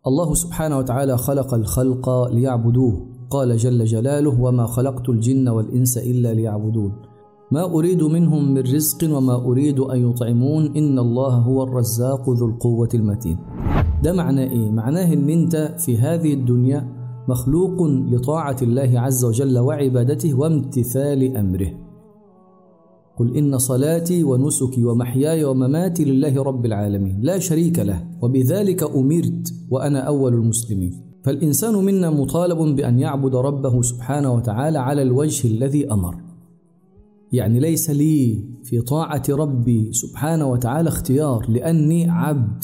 الله سبحانه وتعالى خلق الخلق ليعبدوه قال جل جلاله وما خلقت الجن والإنس إلا ليعبدون ما أريد منهم من رزق وما أريد أن يطعمون إن الله هو الرزاق ذو القوة المتين ده معناه إيه؟ معناه إن أنت في هذه الدنيا مخلوق لطاعة الله عز وجل وعبادته وامتثال أمره قل إن صلاتي ونسكي ومحياي ومماتي لله رب العالمين لا شريك له وبذلك أمرت وأنا أول المسلمين فالإنسان منا مطالب بأن يعبد ربه سبحانه وتعالى على الوجه الذي أمر يعني ليس لي في طاعة ربي سبحانه وتعالى اختيار لأني عبد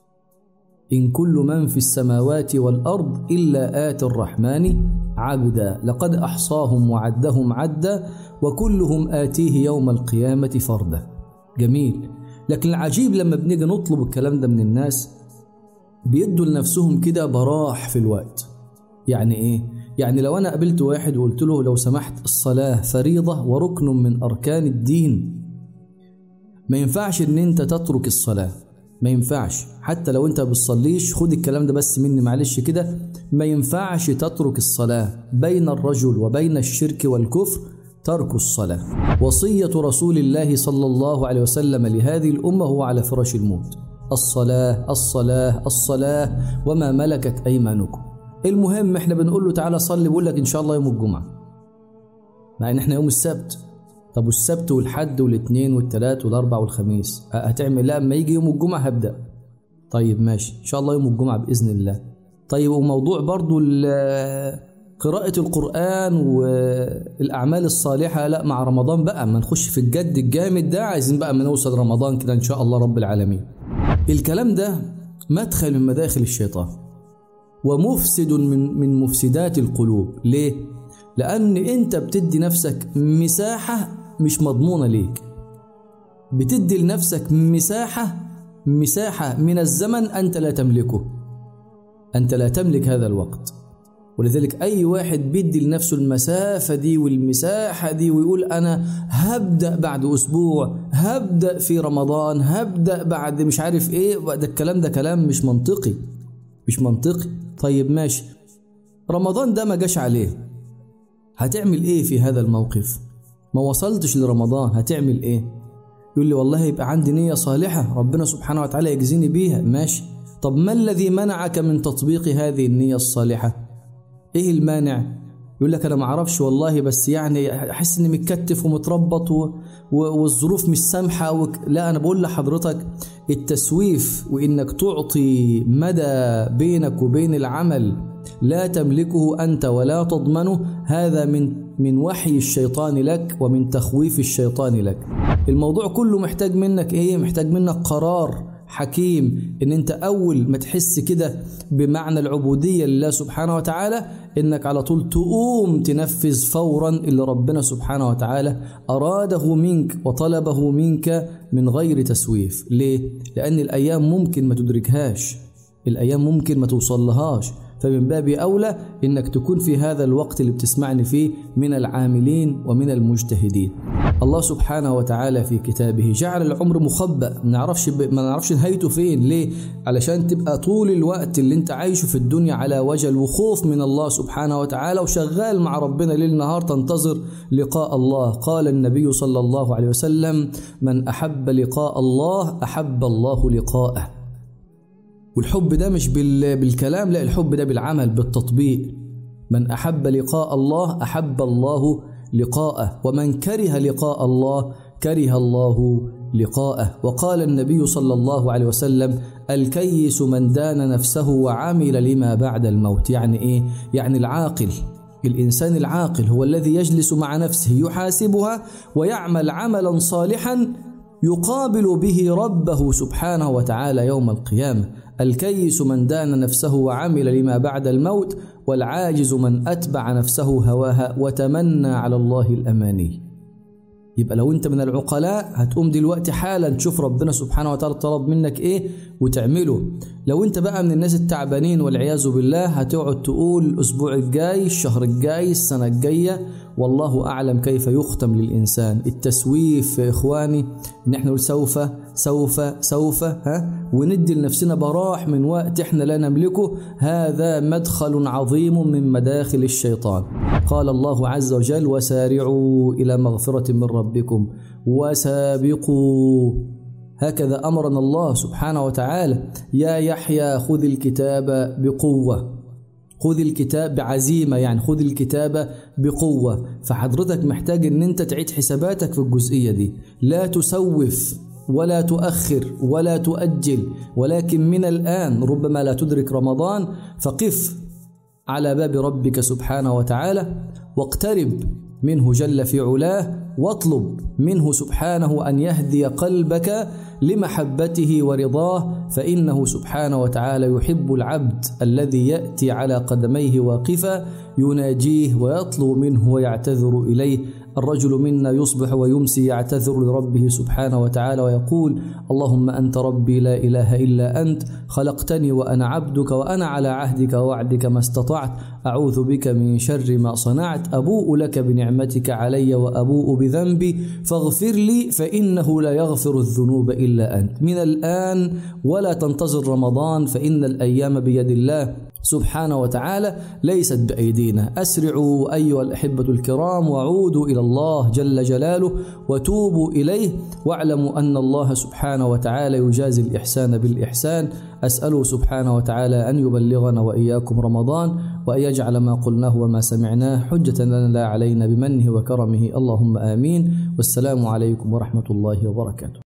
إن كل من في السماوات والأرض إلا آتي الرحمن عبدا لقد أحصاهم وعدهم عدا وكلهم آتيه يوم القيامة فردا جميل لكن العجيب لما بنيجي نطلب الكلام ده من الناس بيدوا لنفسهم كده براح في الوقت يعني ايه يعني لو انا قابلت واحد وقلت له لو سمحت الصلاه فريضه وركن من اركان الدين ما ينفعش ان انت تترك الصلاه ما ينفعش حتى لو انت بتصليش خد الكلام ده بس مني معلش كده ما ينفعش تترك الصلاه بين الرجل وبين الشرك والكفر ترك الصلاه وصيه رسول الله صلى الله عليه وسلم لهذه الامه هو على فراش الموت الصلاه الصلاه الصلاه وما ملكت ايمانكم المهم احنا بنقول له تعالى صلي بيقول لك ان شاء الله يوم الجمعه مع ان احنا يوم السبت طب والسبت والحد والاثنين والثلاث والاربع والخميس هتعمل لا اما يجي يوم الجمعه هبدا طيب ماشي ان شاء الله يوم الجمعه باذن الله طيب وموضوع برضو قراءة القرآن والأعمال الصالحة لا مع رمضان بقى ما نخش في الجد الجامد ده عايزين بقى ما نوصل رمضان كده إن شاء الله رب العالمين الكلام ده مدخل من مداخل الشيطان ومفسد من من مفسدات القلوب ليه لان انت بتدي نفسك مساحه مش مضمونه ليك بتدي لنفسك مساحه مساحه من الزمن انت لا تملكه انت لا تملك هذا الوقت ولذلك اي واحد بيدي لنفسه المسافه دي والمساحه دي ويقول انا هبدا بعد اسبوع هبدا في رمضان هبدا بعد مش عارف ايه ده الكلام ده كلام مش منطقي مش منطقي طيب ماشي رمضان ده ما جاش عليه هتعمل ايه في هذا الموقف ما وصلتش لرمضان هتعمل ايه يقول لي والله يبقى عندي نية صالحة ربنا سبحانه وتعالى يجزيني بيها ماشي طب ما الذي منعك من تطبيق هذه النية الصالحة ايه المانع يقول لك انا ما اعرفش والله بس يعني احس اني متكتف ومتربط و... و... والظروف مش سامحه وك... لا انا بقول لحضرتك التسويف وانك تعطي مدى بينك وبين العمل لا تملكه انت ولا تضمنه هذا من من وحي الشيطان لك ومن تخويف الشيطان لك الموضوع كله محتاج منك ايه محتاج منك قرار حكيم ان انت اول ما تحس كده بمعنى العبودية لله سبحانه وتعالى انك على طول تقوم تنفذ فورا اللي ربنا سبحانه وتعالى اراده منك وطلبه منك من غير تسويف ليه؟ لان الايام ممكن ما تدركهاش الايام ممكن ما توصلهاش فمن باب أولى إنك تكون في هذا الوقت اللي بتسمعني فيه من العاملين ومن المجتهدين الله سبحانه وتعالى في كتابه جعل العمر مخبأ ما نعرفش ب... ما نعرفش نهايته فين ليه علشان تبقى طول الوقت اللي انت عايشه في الدنيا على وجل وخوف من الله سبحانه وتعالى وشغال مع ربنا ليل نهار تنتظر لقاء الله قال النبي صلى الله عليه وسلم من أحب لقاء الله أحب الله لقاءه والحب ده مش بالكلام لا الحب ده بالعمل بالتطبيق من أحب لقاء الله أحب الله لقاءه ومن كره لقاء الله كره الله لقاءه وقال النبي صلى الله عليه وسلم الكيس من دان نفسه وعمل لما بعد الموت يعني ايه يعني العاقل الانسان العاقل هو الذي يجلس مع نفسه يحاسبها ويعمل عملا صالحا يقابل به ربه سبحانه وتعالى يوم القيامه الكيس من دان نفسه وعمل لما بعد الموت والعاجز من اتبع نفسه هواها وتمنى على الله الاماني يبقى لو انت من العقلاء هتقوم دلوقتي حالا تشوف ربنا سبحانه وتعالى طلب منك ايه وتعمله لو انت بقى من الناس التعبانين والعياذ بالله هتقعد تقول الاسبوع الجاي الشهر الجاي السنه الجايه والله أعلم كيف يختم للإنسان التسويف يا إخواني إن إحنا نقول سوف سوف سوف ها وندي لنفسنا براح من وقت إحنا لا نملكه هذا مدخل عظيم من مداخل الشيطان قال الله عز وجل وسارعوا إلى مغفرة من ربكم وسابقوا هكذا امرنا الله سبحانه وتعالى يا يحيى خذ الكتاب بقوه خذ الكتاب بعزيمه يعني خذ الكتاب بقوه فحضرتك محتاج ان انت تعيد حساباتك في الجزئيه دي لا تسوف ولا تؤخر ولا تؤجل ولكن من الان ربما لا تدرك رمضان فقف على باب ربك سبحانه وتعالى واقترب منه جل في علاه واطلب منه سبحانه ان يهدي قلبك لمحبته ورضاه فانه سبحانه وتعالى يحب العبد الذي ياتي على قدميه واقفا يناجيه ويطلب منه ويعتذر اليه الرجل منا يصبح ويمسي يعتذر لربه سبحانه وتعالى ويقول اللهم انت ربي لا اله الا انت خلقتني وانا عبدك وانا على عهدك ووعدك ما استطعت اعوذ بك من شر ما صنعت ابوء لك بنعمتك علي وابوء بذنبي فاغفر لي فانه لا يغفر الذنوب الا انت من الان ولا تنتظر رمضان فان الايام بيد الله سبحانه وتعالى ليست بايدينا اسرعوا ايها الاحبه الكرام وعودوا الى الله جل جلاله وتوبوا اليه واعلموا ان الله سبحانه وتعالى يجازي الاحسان بالاحسان اساله سبحانه وتعالى ان يبلغنا واياكم رمضان وان يجعل ما قلناه وما سمعناه حجه لنا لا علينا بمنه وكرمه اللهم امين والسلام عليكم ورحمه الله وبركاته